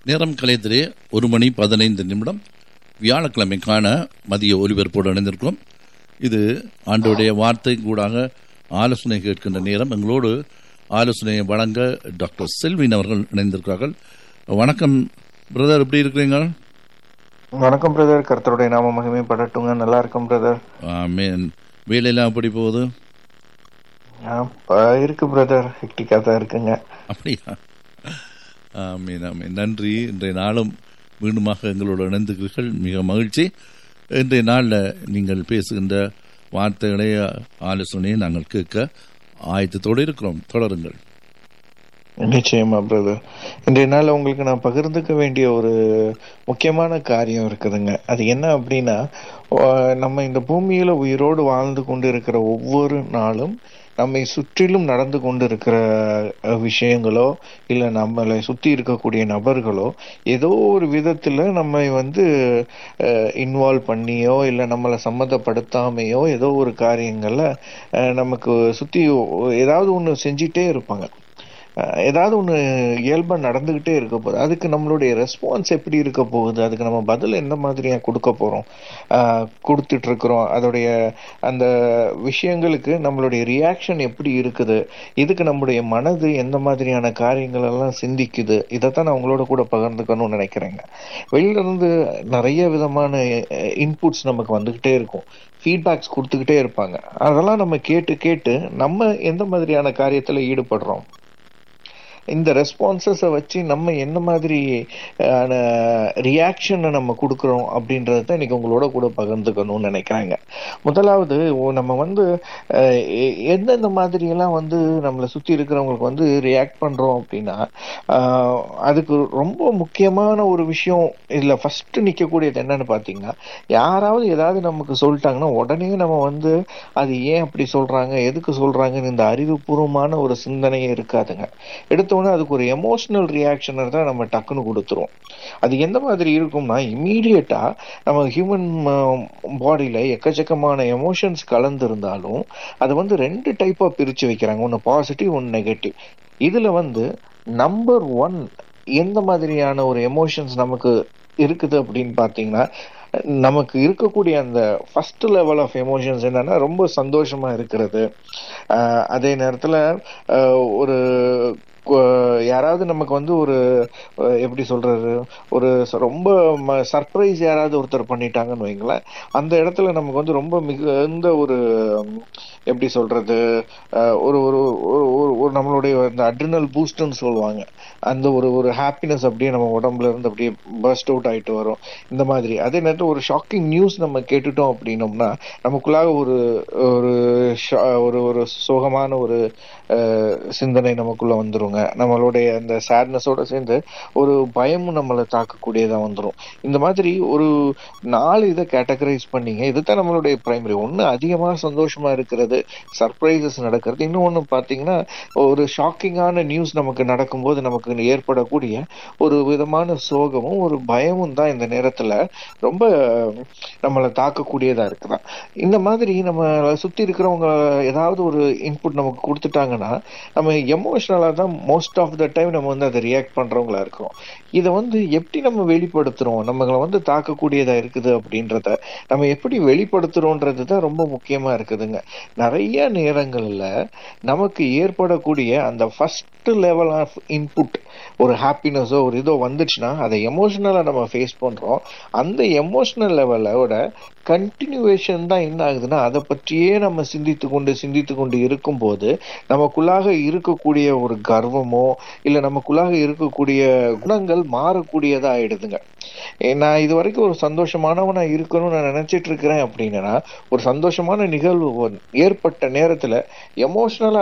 நேரம் கலையத்திலே ஒரு மணி பதினைந்து நிமிடம் வியாழக்கிழமைக்கான மதிய ஒலிபரப்போடு இணைந்திருக்கிறோம் இது ஆண்டோடைய வார்த்தை கூடாக ஆலோசனை கேட்கின்ற நேரம் எங்களோடு ஆலோசனையை வழங்க டாக்டர் செல்வின் அவர்கள் இணைந்திருக்கிறார்கள் வணக்கம் பிரதர் எப்படி இருக்கிறீங்க வணக்கம் பிரதர் கர்த்தருடைய நாம மகிமை படட்டுங்க நல்லா இருக்கும் பிரதர் மேன் வேலையெல்லாம் எப்படி போகுது இருக்கு பிரதர் ஹெக்டிக்கா தான் இருக்குங்க அப்படியா ஆமீன் ஆமீன் நன்றி இன்றைய நாளும் மீண்டுமாக எங்களோடு இணைந்துக்கிறீர்கள் மிக மகிழ்ச்சி இன்றைய நாளில் நீங்கள் பேசுகின்ற வார்த்தைகளை ஆலோசனையை நாங்கள் கேட்க ஆயத்தத்தோடு இருக்கிறோம் தொடருங்கள் நிச்சயமா பிரதர் இன்றைய நாள் உங்களுக்கு நான் பகிர்ந்துக்க வேண்டிய ஒரு முக்கியமான காரியம் இருக்குதுங்க அது என்ன அப்படின்னா நம்ம இந்த பூமியில உயிரோடு வாழ்ந்து கொண்டு இருக்கிற ஒவ்வொரு நாளும் நம்மை சுற்றிலும் நடந்து கொண்டு இருக்கிற விஷயங்களோ இல்லை நம்மளை சுற்றி இருக்கக்கூடிய நபர்களோ ஏதோ ஒரு விதத்தில் நம்மை வந்து இன்வால்வ் பண்ணியோ இல்லை நம்மளை சம்மந்தப்படுத்தாமையோ ஏதோ ஒரு காரியங்களில் நமக்கு சுற்றி ஏதாவது ஒன்று செஞ்சிட்டே இருப்பாங்க ஏதாவது ஒன்று இயல்பாக நடந்துக்கிட்டே இருக்க போகுது அதுக்கு நம்மளுடைய ரெஸ்பான்ஸ் எப்படி இருக்க போகுது அதுக்கு நம்ம பதில் எந்த மாதிரியாக கொடுக்க போகிறோம் கொடுத்துட்டு இருக்கிறோம் அதோடைய அந்த விஷயங்களுக்கு நம்மளுடைய ரியாக்ஷன் எப்படி இருக்குது இதுக்கு நம்முடைய மனது எந்த மாதிரியான காரியங்கள் எல்லாம் சிந்திக்குது இதைத்தான் நான் உங்களோட கூட பகிர்ந்துக்கணும்னு நினைக்கிறேங்க வெளியிலேருந்து நிறைய விதமான இன்புட்ஸ் நமக்கு வந்துக்கிட்டே இருக்கும் ஃபீட்பேக்ஸ் கொடுத்துக்கிட்டே இருப்பாங்க அதெல்லாம் நம்ம கேட்டு கேட்டு நம்ம எந்த மாதிரியான காரியத்தில் ஈடுபடுறோம் இந்த ரெஸ்பான்சஸை வச்சு நம்ம என்ன மாதிரி ரியாக்ஷனை நம்ம கொடுக்குறோம் அப்படின்றத தான் இன்னைக்கு உங்களோட கூட பகிர்ந்துக்கணும்னு நினைக்கிறாங்க முதலாவது நம்ம வந்து எந்தெந்த மாதிரியெல்லாம் வந்து நம்மளை சுற்றி இருக்கிறவங்களுக்கு வந்து ரியாக்ட் பண்ணுறோம் அப்படின்னா அதுக்கு ரொம்ப முக்கியமான ஒரு விஷயம் இதில் ஃபர்ஸ்ட் நிற்கக்கூடியது என்னன்னு பார்த்தீங்கன்னா யாராவது ஏதாவது நமக்கு சொல்லிட்டாங்கன்னா உடனே நம்ம வந்து அது ஏன் அப்படி சொல்கிறாங்க எதுக்கு சொல்கிறாங்கன்னு இந்த அறிவுபூர்வமான ஒரு சிந்தனையே இருக்காதுங்க எடுத்தோன்னே அதுக்கு ஒரு எமோஷனல் ரியாக்ஷனை தான் நம்ம டக்குன்னு கொடுத்துருவோம் அது எந்த மாதிரி இருக்கும்னா இம்மீடியட்டா நம்ம ஹியூமன் பாடியில எக்கச்சக்கமான எமோஷன்ஸ் கலந்துருந்தாலும் அதை வந்து ரெண்டு டைப்பா பிரிச்சு வைக்கிறாங்க ஒன்று பாசிட்டிவ் ஒன்று நெகட்டிவ் இதுல வந்து நம்பர் ஒன் எந்த மாதிரியான ஒரு எமோஷன்ஸ் நமக்கு இருக்குது அப்படின்னு பார்த்தீங்கன்னா நமக்கு இருக்கக்கூடிய அந்த ஃபர்ஸ்ட் லெவல் ஆஃப் எமோஷன்ஸ் என்னன்னா ரொம்ப சந்தோஷமா இருக்கிறது அதே நேரத்தில் ஒரு யாராவது நமக்கு வந்து ஒரு எப்படி சொல்றது ஒரு ரொம்ப சர்ப்ரைஸ் யாராவது ஒருத்தர் பண்ணிட்டாங்கன்னு வைங்களேன் அந்த இடத்துல நமக்கு வந்து ரொம்ப மிகுந்த ஒரு எப்படி சொல்றது ஒரு ஒரு ஒரு நம்மளுடைய இந்த அட்ரினல் பூஸ்ட்னு சொல்லுவாங்க அந்த ஒரு ஒரு ஹாப்பினஸ் அப்படியே நம்ம உடம்புல இருந்து அப்படியே பர்ஸ்ட் அவுட் ஆயிட்டு வரும் இந்த மாதிரி அதே நேரத்தில் ஒரு ஷாக்கிங் நியூஸ் நம்ம கேட்டுட்டோம் அப்படின்னோம்னா நமக்குள்ளாக ஒரு ஒரு ஒரு ஒரு சோகமான ஒரு சிந்தனை நமக்குள்ள வந்துருங்க நம்மளுடைய அந்த சேட்னஸோட சேர்ந்து ஒரு பயமும் நம்மளை தாக்கக்கூடியதா வந்துடும் இந்த மாதிரி ஒரு நாலு இதை கேட்டகரைஸ் பண்ணீங்க இதுதான் நம்மளுடைய பிரைமரி ஒன்று அதிகமாக சந்தோஷமா இருக்கிறது சர்ப்ரைசஸ் நடக்கிறது இன்னொன்று பார்த்தீங்கன்னா ஒரு ஷாக்கிங்கான நியூஸ் நமக்கு நடக்கும்போது நமக்கு ஏற்படக்கூடிய ஒரு விதமான சோகமும் ஒரு பயமும் தான் இந்த நேரத்தில் ரொம்ப நம்மளை தாக்கக்கூடியதா இருக்குதா இந்த மாதிரி நம்ம சுற்றி இருக்கிறவங்க ஏதாவது ஒரு இன்புட் நமக்கு கொடுத்துட்டாங்கன்னா நம்ம எமோஷனலாக தான் மோஸ்ட் ஆஃப் த டைம் நம்ம வந்து அதை ரியாக்ட் பண்றவங்களா இருக்கிறோம் இதை வந்து எப்படி நம்ம வெளிப்படுத்துறோம் நம்மளை வந்து தாக்கக்கூடியதா இருக்குது அப்படின்றத நம்ம எப்படி வெளிப்படுத்துறோன்றது தான் ரொம்ப முக்கியமா இருக்குதுங்க நிறைய நேரங்கள்ல நமக்கு ஏற்படக்கூடிய அந்த ஃபர்ஸ்ட் லெவல் ஆஃப் இன்புட் ஒரு ஹாப்பினஸோ ஒரு இதோ வந்துச்சுன்னா அதை எமோஷனலா நம்ம ஃபேஸ் பண்றோம் அந்த எமோஷனல் லெவலோட கண்டினியூவேஷன் தான் என்ன ஆகுதுன்னா அதை பற்றியே நம்ம சிந்தித்து கொண்டு சிந்தித்து கொண்டு இருக்கும்போது நமக்குள்ளாக இருக்கக்கூடிய ஒரு கர்வமோ இல்லை நமக்குள்ளாக இருக்கக்கூடிய குணங்கள் மாறக்கூடியதா ஆயிடுதுங்க நான் இது வரைக்கும் ஒரு சந்தோஷமானவனா இருக்கணும்னு நான் நினைச்சிட்டு இருக்கிறேன் அப்படின்னா ஒரு சந்தோஷமான நிகழ்வு ஏற்பட்ட நேரத்துல எமோஷனலா